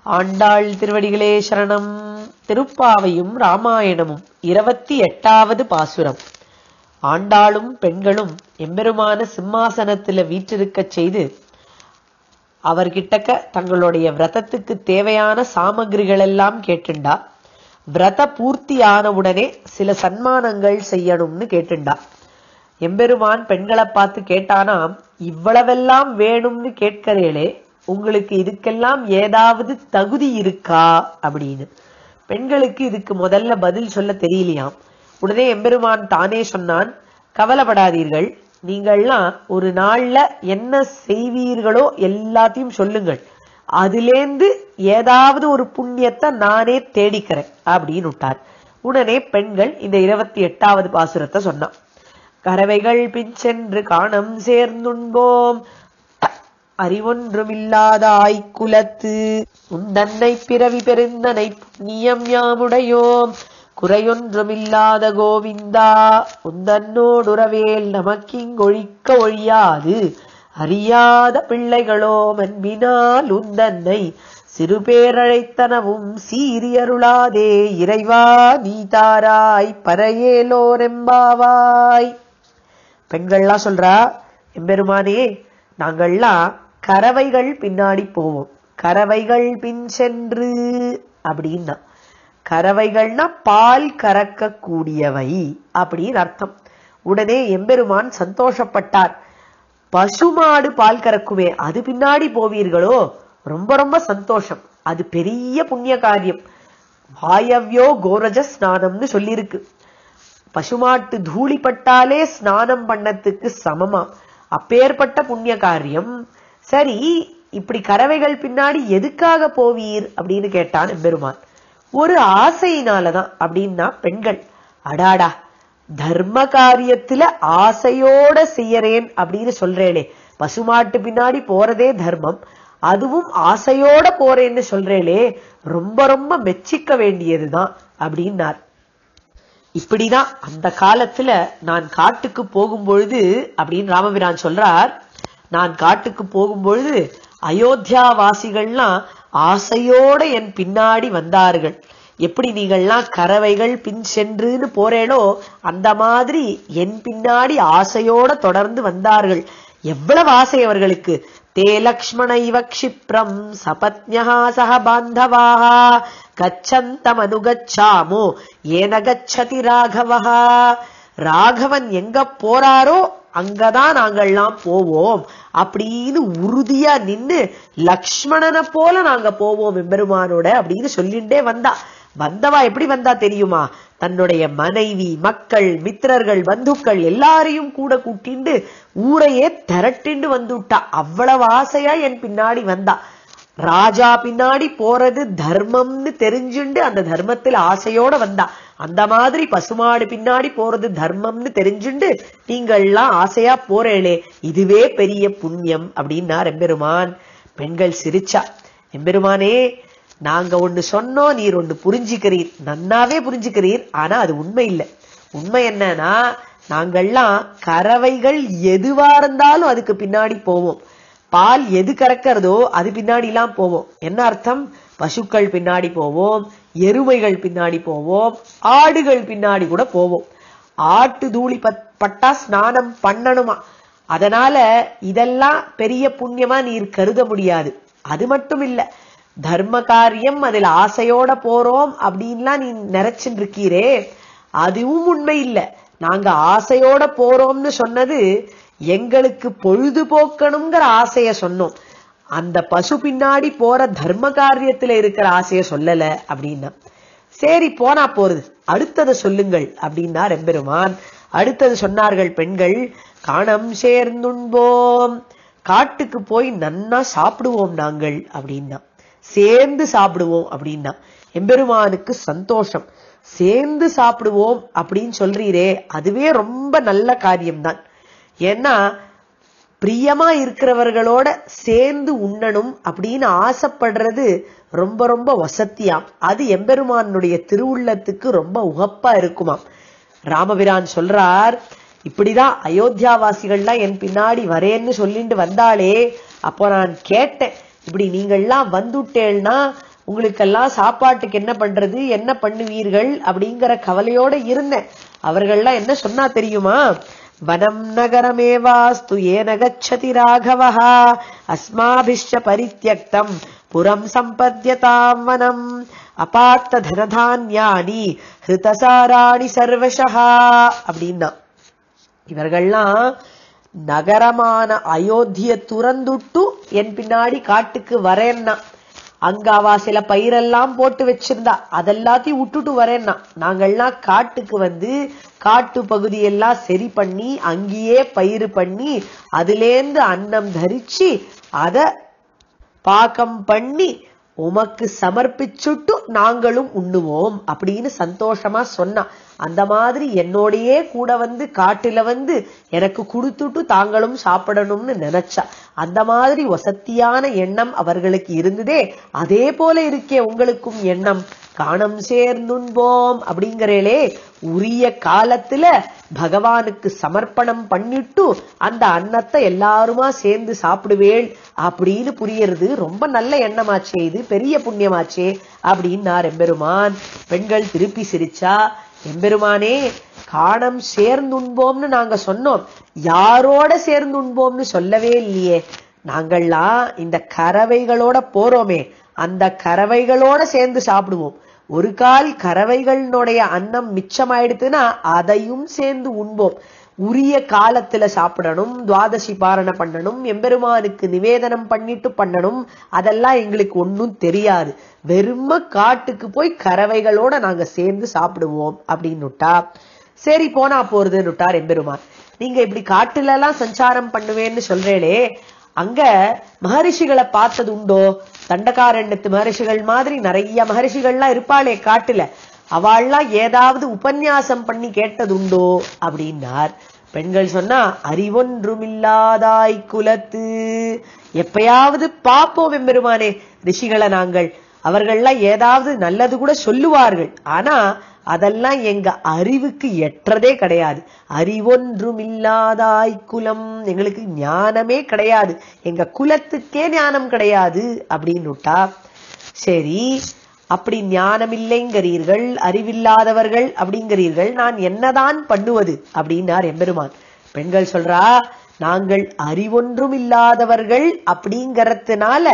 ஆண்டாள் திருவடிகளே சரணம் திருப்பாவையும் ராமாயணமும் இருபத்தி எட்டாவது பாசுரம் ஆண்டாளும் பெண்களும் எம்பெருமான சிம்மாசனத்துல வீற்றிருக்கச் செய்து அவர்கிட்டக்க தங்களுடைய விரதத்துக்கு தேவையான சாமகிரிகள் எல்லாம் கேட்டுண்டா விரத பூர்த்தி ஆனவுடனே சில சன்மானங்கள் செய்யணும்னு கேட்டுண்டா எம்பெருமான் பெண்களை பார்த்து கேட்டானாம் இவ்வளவெல்லாம் வேணும்னு கேட்கிறேளே உங்களுக்கு இதுக்கெல்லாம் ஏதாவது தகுதி இருக்கா அப்படின்னு பெண்களுக்கு இதுக்கு முதல்ல பதில் சொல்ல தெரியலையாம் உடனே எம்பெருமான் தானே சொன்னான் கவலைப்படாதீர்கள் நீங்கள்லாம் ஒரு நாள்ல என்ன செய்வீர்களோ எல்லாத்தையும் சொல்லுங்கள் அதிலேந்து ஏதாவது ஒரு புண்ணியத்தை நானே தேடிக்கிறேன் அப்படின்னு விட்டார் உடனே பெண்கள் இந்த இருபத்தி எட்டாவது பாசுரத்தை சொன்னான் கறவைகள் பின் சென்று காணம் சேர்ந்துண்போம் அறிவொன்றுமில்லாத ஆய்க்குலத்து உந்தன்னை பிறவி பெருந்தனை புண்ணியம் யாமுடையோம் குறையொன்றுமில்லாத கோவிந்தா உந்தன்னோடுறவேல் நமக்கிங்கொழிக்க ஒழியாது அறியாத பிள்ளைகளோ அன்பினால் உந்தன்னை சிறுபேரழைத்தனவும் சீரியருளாதே இறைவா நீ தாராய் பறையேலோரெம்பாவாய் பெண்கள்லாம் சொல்றா எம்பெருமானே நாங்கள்லாம் கறவைகள் பின்னாடி போவோம் கறவைகள் பின் சென்று அப்படின்னா கறவைகள்னா பால் கறக்க கூடியவை அப்படின்னு அர்த்தம் உடனே எம்பெருமான் சந்தோஷப்பட்டார் பசுமாடு பால் கறக்குமே அது பின்னாடி போவீர்களோ ரொம்ப ரொம்ப சந்தோஷம் அது பெரிய புண்ணிய காரியம் வாயவ்யோ கோரஜ ஸ்நானம்னு சொல்லியிருக்கு பசுமாட்டு தூளிப்பட்டாலே ஸ்நானம் பண்ணத்துக்கு சமமா அப்பேற்பட்ட புண்ணிய காரியம் சரி இப்படி கறவைகள் பின்னாடி எதுக்காக போவீர் அப்படின்னு கேட்டான் எம்பெருமான் ஒரு ஆசையினாலதான் அப்படின்னா பெண்கள் அடாடா தர்ம காரியத்துல ஆசையோட செய்யறேன் அப்படின்னு சொல்றேனே பசுமாட்டு பின்னாடி போறதே தர்மம் அதுவும் ஆசையோட போறேன்னு சொல்றேளே ரொம்ப ரொம்ப மெச்சிக்க வேண்டியதுதான் அப்படின்னார் இப்படிதான் அந்த காலத்துல நான் காட்டுக்கு போகும் பொழுது அப்படின்னு ராமபிரான் சொல்றார் நான் காட்டுக்கு போகும் பொழுது அயோத்தியா வாசிகள்லாம் ஆசையோட என் பின்னாடி வந்தார்கள் எப்படி நீங்கள்லாம் கறவைகள் பின் சென்றுன்னு போறேனோ அந்த மாதிரி என் பின்னாடி ஆசையோட தொடர்ந்து வந்தார்கள் எவ்வளவு ஆசை அவர்களுக்கு தே லக்ஷ்மண இவ க்ஷிப்ரம் சபத்யா சக பாந்தவாக கச்சந்தம் அனுகச்சாமோ ஏன கச்சதி ராகவஹா ராகவன் எங்க போறாரோ அங்கதான் நாங்கள்லாம் போவோம் அப்படின்னு உறுதியா நின்னு லக்ஷ்மணனை போல நாங்க போவோம் எம்பெருமானோட அப்படின்னு சொல்லிண்டே வந்தா வந்தவா எப்படி வந்தா தெரியுமா தன்னுடைய மனைவி மக்கள் மித்திரர்கள் பந்துக்கள் எல்லாரையும் கூட கூட்டிண்டு ஊரையே திரட்டிண்டு வந்துட்டா அவ்வளவு ஆசையா என் பின்னாடி வந்தா ராஜா பின்னாடி போறது தர்மம்னு தெரிஞ்சுண்டு அந்த தர்மத்துல ஆசையோட வந்தா அந்த மாதிரி பசுமாடு பின்னாடி போறது தர்மம்னு தெரிஞ்சுண்டு நீங்கள்லாம் ஆசையா போறேளே இதுவே பெரிய புண்ணியம் அப்படின்னார் எம்பெருமான் பெண்கள் சிரிச்சா எம்பெருமானே நாங்க ஒண்ணு சொன்னோம் நீர் ஒண்ணு புரிஞ்சுக்கிறீர் நன்னாவே புரிஞ்சுக்கிறீர் ஆனா அது உண்மை இல்லை உண்மை என்னன்னா நாங்கள்லாம் கறவைகள் எதுவா இருந்தாலும் அதுக்கு பின்னாடி போவோம் பால் எது கறக்கிறதோ அது பின்னாடி எல்லாம் போவோம் என்ன அர்த்தம் பசுக்கள் பின்னாடி போவோம் எருமைகள் பின்னாடி போவோம் ஆடுகள் பின்னாடி கூட போவோம் ஆட்டு தூளி பட்டா ஸ்நானம் பண்ணணுமா அதனால இதெல்லாம் பெரிய புண்ணியமா நீர் கருத முடியாது அது மட்டும் இல்ல தர்ம காரியம் அதில் ஆசையோட போறோம் அப்படின்லாம் நீ நினைச்சுட்டு இருக்கீரே அதுவும் உண்மை இல்ல நாங்க ஆசையோட போறோம்னு சொன்னது எங்களுக்கு பொழுதுபோக்கணுங்கிற ஆசைய சொன்னோம் அந்த பசு பின்னாடி போற தர்ம காரியத்துல இருக்கிற ஆசைய சொல்லல அப்படின்னா சரி போனா போறது அடுத்ததை சொல்லுங்கள் அப்படின்னா ரெம்பெருமான் அடுத்தது சொன்னார்கள் பெண்கள் காணம் சேர்ந்துண்போம் காட்டுக்கு போய் நன்னா சாப்பிடுவோம் நாங்கள் அப்படின்னா சேர்ந்து சாப்பிடுவோம் அப்படின்னா எம்பெருமானுக்கு சந்தோஷம் சேர்ந்து சாப்பிடுவோம் அப்படின்னு சொல்றீரே அதுவே ரொம்ப நல்ல காரியம்தான் ஏன்னா பிரியமா இருக்கிறவர்களோட சேர்ந்து உண்ணணும் அப்படின்னு ஆசைப்படுறது ரொம்ப ரொம்ப வசத்தியாம் அது எம்பெருமானுடைய திருவுள்ளத்துக்கு ரொம்ப உகப்பா இருக்குமாம் ராமபிரான் சொல்றார் இப்படிதான் அயோத்தியாவாசிகள்லாம் என் பின்னாடி வரேன்னு சொல்லிட்டு வந்தாளே அப்போ நான் கேட்டேன் இப்படி நீங்கள்லாம் வந்துட்டேன்னா உங்களுக்கெல்லாம் சாப்பாட்டுக்கு என்ன பண்றது என்ன பண்ணுவீர்கள் அப்படிங்கிற கவலையோட இருந்தேன் அவர்கள்லாம் என்ன சொன்னா தெரியுமா வனம் நகரமேவாஸ்து ஏன கச்சதி ராகவः அஸ்மாபிஷ்ட பரித்யக்தம் புறம் சம்பத்யதாம் வனம் அபார்த்த தனதான்யானி ஹிருதசாராணி சர்வசஹா அப்படின்னா இவர்கள்லாம் நகரமான அயோத்திய துறந்துட்டு என் பின்னாடி காட்டுக்கு வரேன்னா அங்க அவ சில பயிரெல்லாம் போட்டு வச்சிருந்தா அதெல்லாத்தையும் விட்டுட்டு வரேன்னா நாங்கள்லாம் காட்டுக்கு வந்து காட்டு பகுதியெல்லாம் சரி பண்ணி அங்கேயே பயிர் பண்ணி அதுலேந்து அன்னம் தரிச்சு அத பாகம் பண்ணி உமக்கு சமர்ப்பிச்சுட்டு நாங்களும் உண்ணுவோம் அப்படின்னு சந்தோஷமா சொன்னா அந்த மாதிரி என்னோடையே கூட வந்து காட்டுல வந்து எனக்கு கொடுத்துட்டு தாங்களும் சாப்பிடணும்னு நினைச்சா அந்த மாதிரி வசத்தியான எண்ணம் அவர்களுக்கு இருந்ததே அதே போல இருக்கே உங்களுக்கும் எண்ணம் காணம் சேர்ந்துண்போம் அப்படிங்கிறேளே உரிய காலத்துல பகவானுக்கு சமர்ப்பணம் பண்ணிட்டு அந்த அன்னத்தை எல்லாருமா சேர்ந்து சாப்பிடுவேள் அப்படின்னு புரியறது ரொம்ப நல்ல எண்ணமாச்சே இது பெரிய புண்ணியமாச்சே அப்படின்னார் எம்பெருமான் பெண்கள் திருப்பி சிரிச்சா எம்பெருமானே காணம் சேர்ந்துண்போம்னு நாங்க சொன்னோம் யாரோட சேர்ந்துண்போம்னு சொல்லவே இல்லையே நாங்கள்லாம் இந்த கறவைகளோட போறோமே அந்த கறவைகளோட சேர்ந்து சாப்பிடுவோம் ஒரு கால் கறவைகளினுடைய அன்னம் மிச்சமாயிடுத்துன்னா அதையும் சேர்ந்து உண்போம் உரிய காலத்துல சாப்பிடணும் துவாதசி பாரண பண்ணணும் எம்பெருமானுக்கு நிவேதனம் பண்ணிட்டு பண்ணணும் அதெல்லாம் எங்களுக்கு ஒன்னும் தெரியாது வெறும காட்டுக்கு போய் கறவைகளோட நாங்க சேர்ந்து சாப்பிடுவோம் அப்படின்னுட்டா சரி போனா போறதுன்னுட்டார் எம்பெருமான் நீங்க இப்படி காட்டுல எல்லாம் சஞ்சாரம் பண்ணுவேன்னு சொல்றேளே அங்க மகரிஷிகளை பார்த்தது உண்டோ தண்டகாரண்யத்து மகரிஷிகள் மாதிரி நிறைய மகரிஷிகள்லாம் இருப்பாளே காட்டுல அவள்லாம் ஏதாவது உபன்யாசம் பண்ணி கேட்டது உண்டோ அப்படின்னார் பெண்கள் சொன்னா அறிவொன்றுமில்லாதாய் குலத்து எப்பயாவது பாப்போம் எம்பெருமானே ரிஷிகளை நாங்கள் அவர்கள்லாம் ஏதாவது நல்லது கூட சொல்லுவார்கள் ஆனா அதெல்லாம் எங்க அறிவுக்கு எற்றதே கிடையாது அறிவொன்றுமில்லாதாய் குலம் எங்களுக்கு ஞானமே கிடையாது எங்க குலத்துக்கே ஞானம் கிடையாது அப்படின்னுட்டா சரி அப்படி ஞானம் இல்லைங்கிறீர்கள் அறிவில்லாதவர்கள் அப்படிங்கிறீர்கள் நான் என்னதான் பண்ணுவது அப்படின்னார் எம்பெருமான் பெண்கள் சொல்றா நாங்கள் அறிவொன்றும் இல்லாதவர்கள் அப்படிங்கறதுனால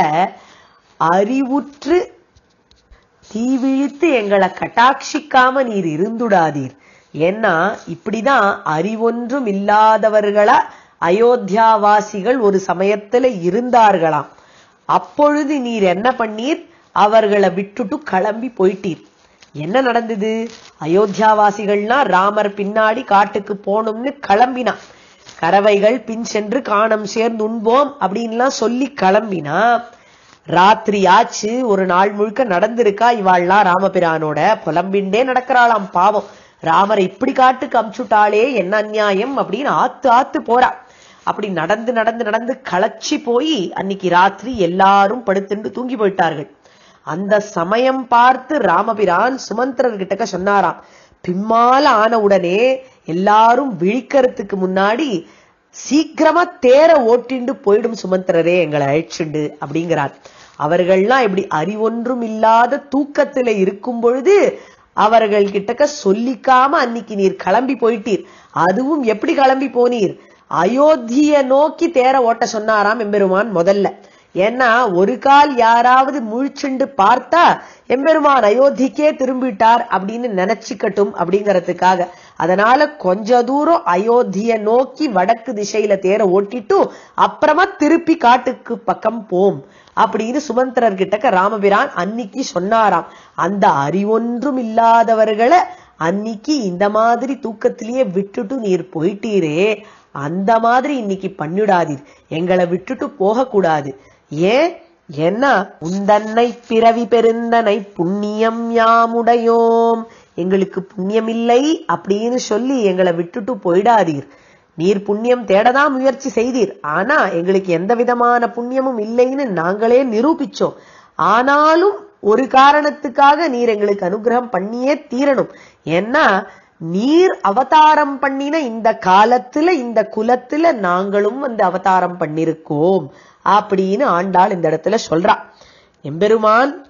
அறிவுற்று தீவிழித்து எங்களை கட்டாட்சிக்காம நீர் இருந்துடாதீர் ஏன்னா இப்படிதான் அறிவொன்றும் இல்லாதவர்களா அயோத்தியாவாசிகள் ஒரு சமயத்துல இருந்தார்களாம் அப்பொழுது நீர் என்ன பண்ணீர் அவர்களை விட்டுட்டு கிளம்பி போயிட்டீர் என்ன நடந்தது அயோத்தியாவாசிகள்னா ராமர் பின்னாடி காட்டுக்கு போகணும்னு கிளம்பினா கறவைகள் பின் சென்று காணம் சேர்ந்து உண்போம் அப்படின்லாம் சொல்லி கிளம்பினா ராத்திரி ஆச்சு ஒரு நாள் முழுக்க நடந்திருக்கா இவாள்லாம் ராமபிரானோட புலம்பிண்டே நடக்கிறாளாம் பாவம் ராமரை இப்படி காட்டுக்கு அமுச்சுட்டாளே என்ன அநியாயம் அப்படின்னு ஆத்து ஆத்து போறா அப்படி நடந்து நடந்து நடந்து களைச்சி போய் அன்னைக்கு ராத்திரி எல்லாரும் படுத்துண்டு தூங்கி போயிட்டார்கள் அந்த சமயம் பார்த்து ராமபிரான் சுமந்திரர் கிட்டக்க சொன்னாராம் பிம்மால ஆன உடனே எல்லாரும் விழிக்கிறதுக்கு முன்னாடி சீக்கிரமா தேர ஓட்டிண்டு போயிடும் சுமந்திரரே எங்களை அழிச்சுண்டு அப்படிங்கிறார் அவர்கள்லாம் இப்படி அறிவொன்றும் இல்லாத தூக்கத்துல இருக்கும் பொழுது அவர்கள் கிட்டக்க சொல்லிக்காம அன்னைக்கு நீர் கிளம்பி போயிட்டீர் அதுவும் எப்படி கிளம்பி போனீர் அயோத்திய நோக்கி தேர ஓட்ட சொன்னாராம் எம்பெருமான் முதல்ல ஏன்னா ஒரு கால் யாராவது முழிச்சுண்டு பார்த்தா எம்பெருமான் அயோத்திக்கே திரும்பிட்டார் அப்படின்னு நினைச்சுக்கட்டும் அப்படிங்கறதுக்காக அதனால கொஞ்ச தூரம் அயோத்திய நோக்கி வடக்கு திசையில தேர ஓட்டிட்டு அப்புறமா திருப்பி காட்டுக்கு பக்கம் போம் அப்படின்னு சுமந்திரர் கிட்டக்க ராமபிரான் அன்னிக்கு சொன்னாராம் அந்த அறிவொன்றும் இல்லாதவர்களை அன்னிக்கு இந்த மாதிரி தூக்கத்திலேயே விட்டுட்டு நீர் போயிட்டீரே அந்த மாதிரி இன்னைக்கு பண்ணிடாதீர் எங்களை விட்டுட்டு போகக்கூடாது ஏன் என்ன உந்தன்னை பிறவி பெருந்தனை புண்ணியம் யாமுடையோம் எங்களுக்கு புண்ணியம் இல்லை அப்படின்னு சொல்லி எங்களை விட்டுட்டு போயிடாதீர் நீர் புண்ணியம் தேடதான் முயற்சி செய்தீர் ஆனா எங்களுக்கு எந்த விதமான புண்ணியமும் இல்லைன்னு நாங்களே நிரூபிச்சோம் ஆனாலும் ஒரு காரணத்துக்காக நீர் எங்களுக்கு அனுகிரகம் பண்ணியே தீரணும் ஏன்னா நீர் அவதாரம் பண்ணின இந்த காலத்துல இந்த குலத்துல நாங்களும் வந்து அவதாரம் பண்ணிருக்கோம் அப்படின்னு ஆண்டாள் இந்த இடத்துல சொல்றா எம்பெருமான்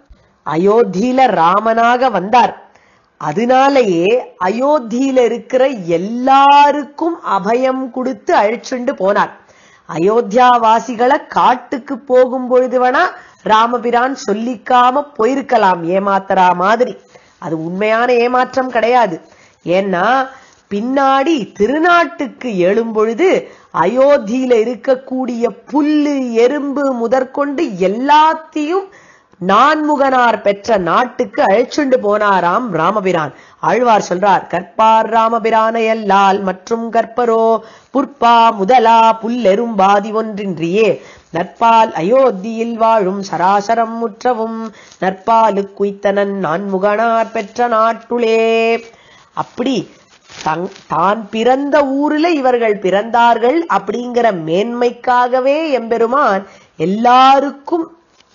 அயோத்தியில ராமனாக வந்தார் அதனாலேயே அயோத்தியில இருக்கிற எல்லாருக்கும் அபயம் கொடுத்து அழிச்சுண்டு போனார் அயோத்தியாவாசிகளை காட்டுக்கு போகும் பொழுது வேணா ராமபிரான் சொல்லிக்காம போயிருக்கலாம் ஏமாத்தரா மாதிரி அது உண்மையான ஏமாற்றம் கிடையாது ஏன்னா பின்னாடி திருநாட்டுக்கு எழும் பொழுது அயோத்தியில இருக்கக்கூடிய புல்லு எறும்பு முதற்கொண்டு எல்லாத்தையும் நான்முகனார் பெற்ற நாட்டுக்கு அழைச்சுண்டு போனாராம் ராமபிரான் ஆழ்வார் சொல்றார் கற்பார் ராமபிரானை எல்லால் மற்றும் கற்பரோ புற்பா முதலா புல்லெரும்பாதி ஒன்றின்றியே நற்பால் அயோத்தியில் வாழும் சராசரம் முற்றவும் நற்பாலு குய்த்தனன் நான்முகனார் பெற்ற நாட்டுளே அப்படி தங் தான் பிறந்த ஊரில் இவர்கள் பிறந்தார்கள் அப்படிங்கிற மேன்மைக்காகவே எம்பெருமான் எல்லாருக்கும்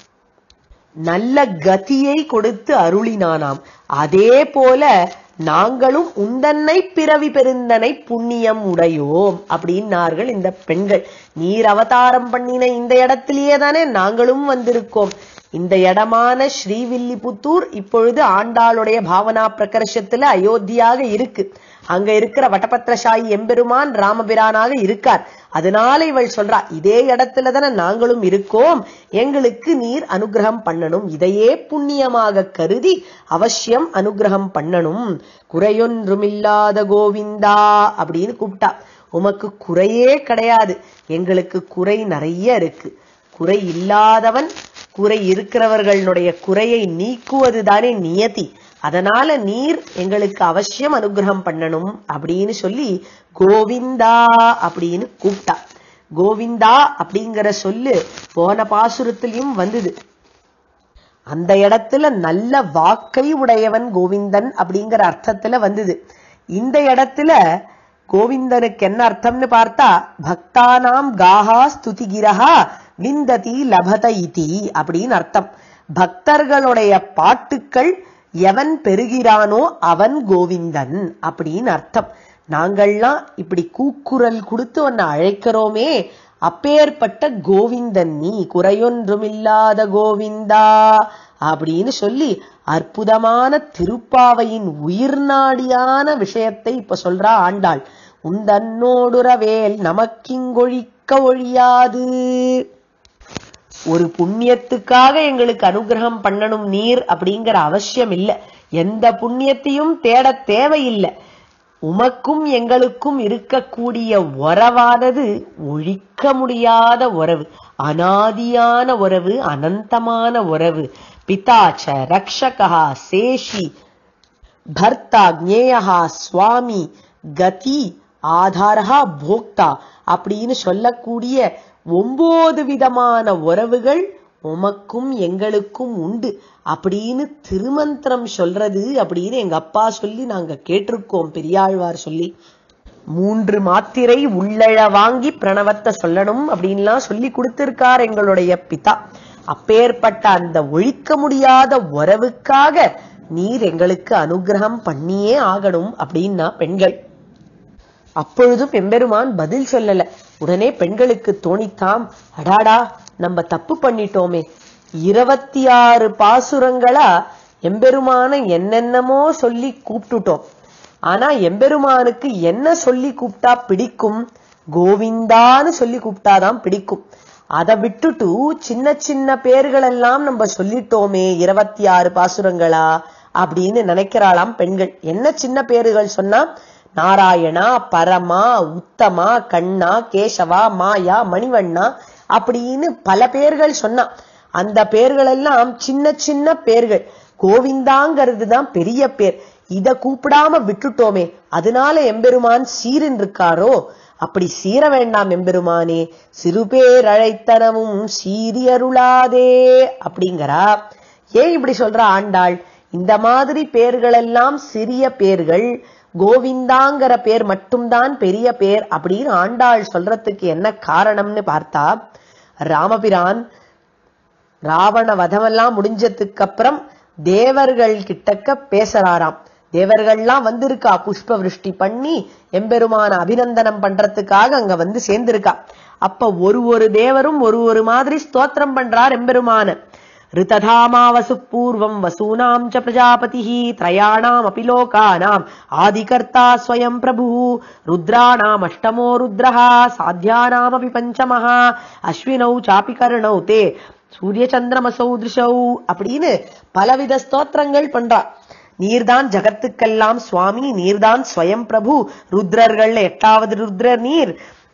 நல்ல கதியை கொடுத்து அருளினானாம் அதே போல நாங்களும் உந்தன்னை பிறவி பெருந்தனை புண்ணியம் உடையோம் அப்படின்னார்கள் இந்த பெண்கள் நீர் அவதாரம் பண்ணின இந்த இடத்திலேயே தானே நாங்களும் வந்திருக்கோம் இந்த இடமான ஸ்ரீவில்லிபுத்தூர் இப்பொழுது ஆண்டாளுடைய பாவனா பிரகர்ஷத்துல அயோத்தியாக இருக்கு அங்க இருக்கிற வட்டபத்திரசாயி எம்பெருமான் ராமபிரானாக இருக்கார் அதனால இவள் சொல்றா இதே இடத்துல தானே நாங்களும் இருக்கோம் எங்களுக்கு நீர் அனுகிரகம் பண்ணணும் இதையே புண்ணியமாக கருதி அவசியம் அனுகிரகம் பண்ணணும் குறையொன்றுமில்லாத கோவிந்தா அப்படின்னு கூப்பிட்டா உமக்கு குறையே கிடையாது எங்களுக்கு குறை நிறைய இருக்கு குறை இல்லாதவன் குறை இருக்கிறவர்களுடைய குறையை நீக்குவது தானே நியதி அதனால நீர் எங்களுக்கு அவசியம் அனுகிரகம் பண்ணணும் அப்படின்னு சொல்லி கோவிந்தா அப்படின்னு கூப்பிட்டா கோவிந்தா அப்படிங்கிற சொல்லு போன பாசுரத்திலையும் வந்தது அந்த இடத்துல நல்ல வாக்கை உடையவன் கோவிந்தன் அப்படிங்கிற அர்த்தத்துல வந்தது இந்த இடத்துல கோவிந்தனுக்கு என்ன அர்த்தம்னு பார்த்தா பக்தானாம் காஹா ஸ்துதிகிரஹா விந்ததி லபத இதி அப்படின்னு அர்த்தம் பக்தர்களுடைய பாட்டுக்கள் எவன் பெறுகிறானோ அவன் கோவிந்தன் அப்படின்னு அர்த்தம் நாங்கள்லாம் இப்படி கூக்குரல் கொடுத்து உன்னை அழைக்கிறோமே அப்பேற்பட்ட கோவிந்தன் நீ குறையொன்றுமில்லாத கோவிந்தா அப்படின்னு சொல்லி அற்புதமான திருப்பாவையின் உயிர்நாடியான விஷயத்தை இப்ப சொல்றா ஆண்டாள் உந்தன்னோடுறவேல் நமக்கிங்கொழிக்க ஒழியாது ஒரு புண்ணியத்துக்காக எங்களுக்கு அனுகிரகம் பண்ணணும் நீர் அப்படிங்கிற அவசியம் இல்லை எந்த புண்ணியத்தையும் தேட தேவையில்லை உமக்கும் எங்களுக்கும் இருக்கக்கூடிய உறவானது ஒழிக்க முடியாத உறவு அனாதியான உறவு அனந்தமான உறவு பிதாச்ச ரக்ஷகா சேஷி பர்த்தா ஜேயா சுவாமி கதி ஆதாரா போக்தா அப்படின்னு சொல்லக்கூடிய ஒன்பது விதமான உறவுகள் உமக்கும் எங்களுக்கும் உண்டு அப்படின்னு திருமந்திரம் சொல்றது அப்படின்னு எங்க அப்பா சொல்லி நாங்க கேட்டிருக்கோம் பெரியாழ்வார் சொல்லி மூன்று மாத்திரை உள்ளழ வாங்கி பிரணவத்தை சொல்லணும் அப்படின்லாம் சொல்லி கொடுத்திருக்கார் எங்களுடைய பிதா அப்பேற்பட்ட அந்த ஒழிக்க முடியாத உறவுக்காக நீர் எங்களுக்கு அனுகிரகம் பண்ணியே ஆகணும் அப்படின்னா பெண்கள் அப்பொழுதும் எம்பெருமான் பதில் சொல்லல உடனே பெண்களுக்கு தோணித்தாம் அடாடா நம்ம தப்பு பண்ணிட்டோமே இருபத்தி ஆறு பாசுரங்களா எம்பெருமான என்னென்னமோ சொல்லி கூப்பிட்டுட்டோம் ஆனா எம்பெருமானுக்கு என்ன சொல்லி கூப்பிட்டா பிடிக்கும் கோவிந்தான்னு சொல்லி கூப்பிட்டாதான் பிடிக்கும் அதை விட்டுட்டு சின்ன சின்ன பேர்கள் எல்லாம் நம்ம சொல்லிட்டோமே இருபத்தி ஆறு பாசுரங்களா அப்படின்னு நினைக்கிறாளாம் பெண்கள் என்ன சின்ன பேர்கள் சொன்னா நாராயணா பரமா உத்தமா கண்ணா கேசவா மாயா மணிவண்ணா அப்படின்னு பல பேர்கள் சொன்னா அந்த பேர்கள் எல்லாம் சின்ன சின்ன பேர்கள் கோவிந்தாங்கிறது தான் பெரிய பேர் இத கூப்பிடாம விட்டுட்டோமே அதனால எம்பெருமான் சீரின் இருக்காரோ அப்படி சீர வேண்டாம் எம்பெருமானே சிறுபேர் அழைத்தனமும் சீரி அருளாதே அப்படிங்கிறா ஏன் இப்படி சொல்ற ஆண்டாள் இந்த மாதிரி பேர்கள் எல்லாம் சிறிய பேர்கள் கோவிந்தாங்கிற பேர் மட்டும்தான் பெரிய பேர் அப்படின்னு ஆண்டாள் சொல்றதுக்கு என்ன காரணம்னு பார்த்தா ராமபிரான் ராவண வதமெல்லாம் முடிஞ்சதுக்கு அப்புறம் தேவர்கள் கிட்டக்க பேசுறாராம் தேவர்கள்லாம் வந்திருக்கா புஷ்ப விருஷ்டி பண்ணி எம்பெருமான அபிநந்தனம் பண்றதுக்காக அங்க வந்து சேர்ந்திருக்கா அப்ப ஒரு ஒரு தேவரும் ஒரு ஒரு மாதிரி ஸ்தோத்திரம் பண்றார் எம்பெருமான ऋतधामा वसुः पूर्वम् वसूनाम् च प्रजापतिः त्रयाणामपि लोकानाम् आदिकर्ता स्वयम् प्रभुः रुद्राणामष्टमो रुद्रः साध्यानामपि पञ्चमः अश्विनौ चापि कर्णौ ते சூரியச்சந்திரமசௌ திருஷௌ அப்படின்னு பலவித ஸ்தோத்திரங்கள் பண்றா நீர்தான் ஜகத்துக்கெல்லாம் சுவாமி நீர்தான் ஸ்வயம் பிரபு ருத்ரர்கள் எட்டாவது ருத்ரர் நீர்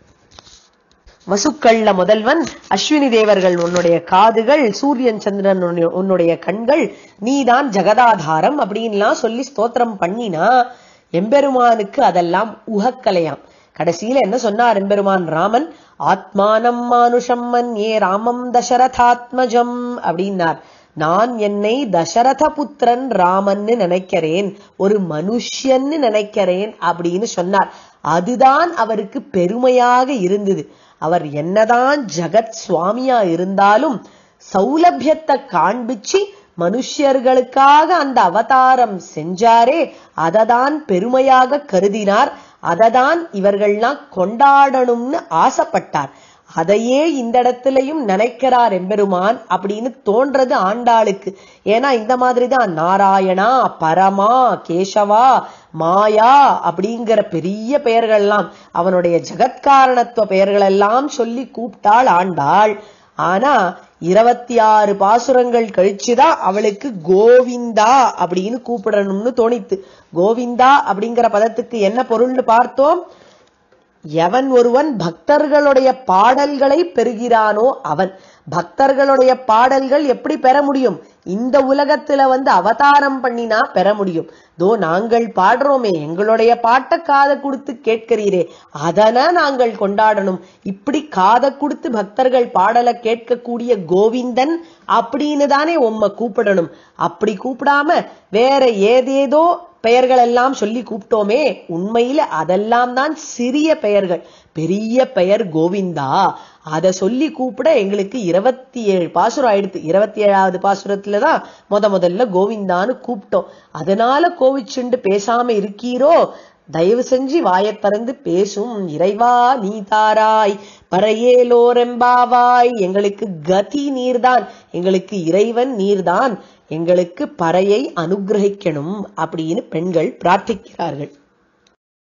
வசுக்கள்ல முதல்வன் அஸ்வினி தேவர்கள் உன்னுடைய காதுகள் சூரியன் சந்திரன் உன்னுடைய- உன்னுடைய கண்கள் நீதான் ஜெகதாதாரம் அப்படின்லாம் சொல்லி ஸ்தோத்திரம் பண்ணினா எம்பெருமானுக்கு அதெல்லாம் உகக்கலையாம் கடைசியில என்ன சொன்னார் எம்பெருமான் ராமன் ஆத்மானம் மானுஷம் மன்யே ராமம் தசரதாத்மஜம் அப்படின்னார் நான் என்னை தசரத புத்திரன் ராமன்னு நினைக்கிறேன் ஒரு மனுஷ்யன்னு நினைக்கிறேன் அப்படின்னு சொன்னார் அதுதான் அவருக்கு பெருமையாக இருந்தது அவர் என்னதான் ஜகத் சுவாமியா இருந்தாலும் சௌலபியத்தை காண்பிச்சு மனுஷ்யர்களுக்காக அந்த அவதாரம் செஞ்சாரே அததான் பெருமையாக கருதினார் அததான் இவர்கள்லாம் கொண்டாடணும்னு ஆசைப்பட்டார் அதையே இந்த இடத்துலயும் நினைக்கிறார் எம்பெருமான் அப்படின்னு தோன்றது ஆண்டாளுக்கு ஏன்னா இந்த மாதிரி தான் நாராயணா பரமா கேசவா மாயா அப்படிங்கிற பெரிய பெயர்கள்லாம் அவனுடைய ஜெகத்காரணத்துவ பெயர்கள் எல்லாம் சொல்லி கூப்பிட்டாள் ஆண்டாள் ஆனா இருபத்தி ஆறு பாசுரங்கள் கழிச்சுதான் அவளுக்கு கோவிந்தா அப்படின்னு கூப்பிடணும்னு தோணித்து கோவிந்தா அப்படிங்கிற பதத்துக்கு என்ன பொருள்னு பார்த்தோம் எவன் ஒருவன் பக்தர்களுடைய பாடல்களை பெறுகிறானோ அவன் பக்தர்களுடைய பாடல்கள் எப்படி பெற முடியும் இந்த உலகத்துல வந்து அவதாரம் பண்ணினா பெற முடியும் தோ நாங்கள் பாடுறோமே எங்களுடைய பாட்டை காதை கொடுத்து கேட்கிறீரே அதன நாங்கள் கொண்டாடணும் இப்படி காதை கொடுத்து பக்தர்கள் பாடலை கேட்கக்கூடிய கோவிந்தன் அப்படின்னு தானே உம்மை கூப்பிடணும் அப்படி கூப்பிடாம வேற ஏதேதோ பெயர்கள் எல்லாம் சொல்லி கூப்பிட்டோமே உண்மையில அதெல்லாம் தான் சிறிய பெயர்கள் பெரிய பெயர் கோவிந்தா அத சொல்லி கூப்பிட எங்களுக்கு இருபத்தி ஏழு பாசுரம் ஆயிடுத்து இருபத்தி ஏழாவது பாசுரத்துல தான் முத முதல்ல கோவிந்தான்னு கூப்பிட்டோம் அதனால கோவிச்சுண்டு பேசாம இருக்கீரோ தயவு செஞ்சு வாயைத் திறந்து பேசும் இறைவா நீ தாராய் பறையேலோரெம்பாவாய் எங்களுக்கு கதி நீர்தான் எங்களுக்கு இறைவன் நீர்தான் எங்களுக்கு பறையை அனுக்கிரகிக்கணும் அப்படின்னு பெண்கள் பிரார்த்திக்கிறார்கள்